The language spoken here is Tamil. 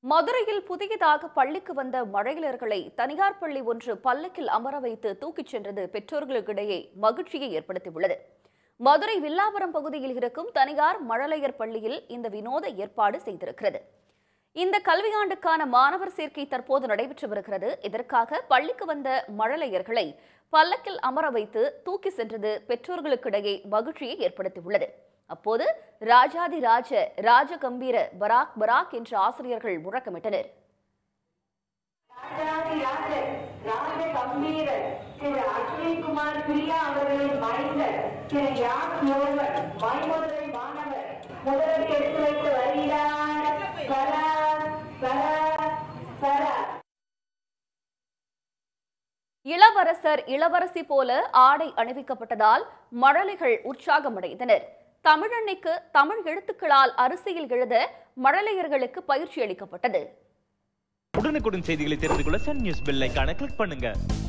மதுரையில் புதியதாக பள்ளிக்கு வந்த மழையிலர்களை தனியார் பள்ளி ஒன்று பல்லக்கில் அமர வைத்து தூக்கிச் சென்றது பெற்றோர்களுக்கிடையே மகிழ்ச்சியை ஏற்படுத்தியுள்ளது மதுரை வில்லாபுரம் பகுதியில் இருக்கும் தனியார் மழலையர் பள்ளியில் இந்த வினோத ஏற்பாடு செய்திருக்கிறது இந்த கல்வியாண்டுக்கான மாணவர் சேர்க்கை தற்போது நடைபெற்று வருகிறது இதற்காக பள்ளிக்கு வந்த மழலையர்களை பல்லக்கில் அமர வைத்து தூக்கி சென்றது பெற்றோர்களுக்கிடையே மகிழ்ச்சியை ஏற்படுத்தியுள்ளது அப்போது ராஜாதி ராஜ ராஜகம்பீர பராக் பராக் என்ற ஆசிரியர்கள் முழக்கமிட்டனர் ராஜாதி ராஜர் ராஜ கம்பீரர் திரு அஸ்வின்குமார் பிரியா அவர்களின் மைந்தர் திரு யாக் யோகர் மைமுதலை மாணவர் முதலுக்கு எடுத்து வைத்து வருகிறார் சரா சரா சரா இளவரசர் இளவரசி போல ஆடை அணிவிக்கப்பட்டதால் மழலைகள் உற்சாகமடைந்தனர் தமிழன்னைக்கு தமிழ் எழுத்துக்களால் அரிசியில் எழுத மழலையர்களுக்கு பயிற்சி அளிக்கப்பட்டது உடனுக்குடன் செய்திகளை தெரிந்து கொள்ள சன் நியூஸ் பெல் ஐகானை கிளிக் பண்ணுங்க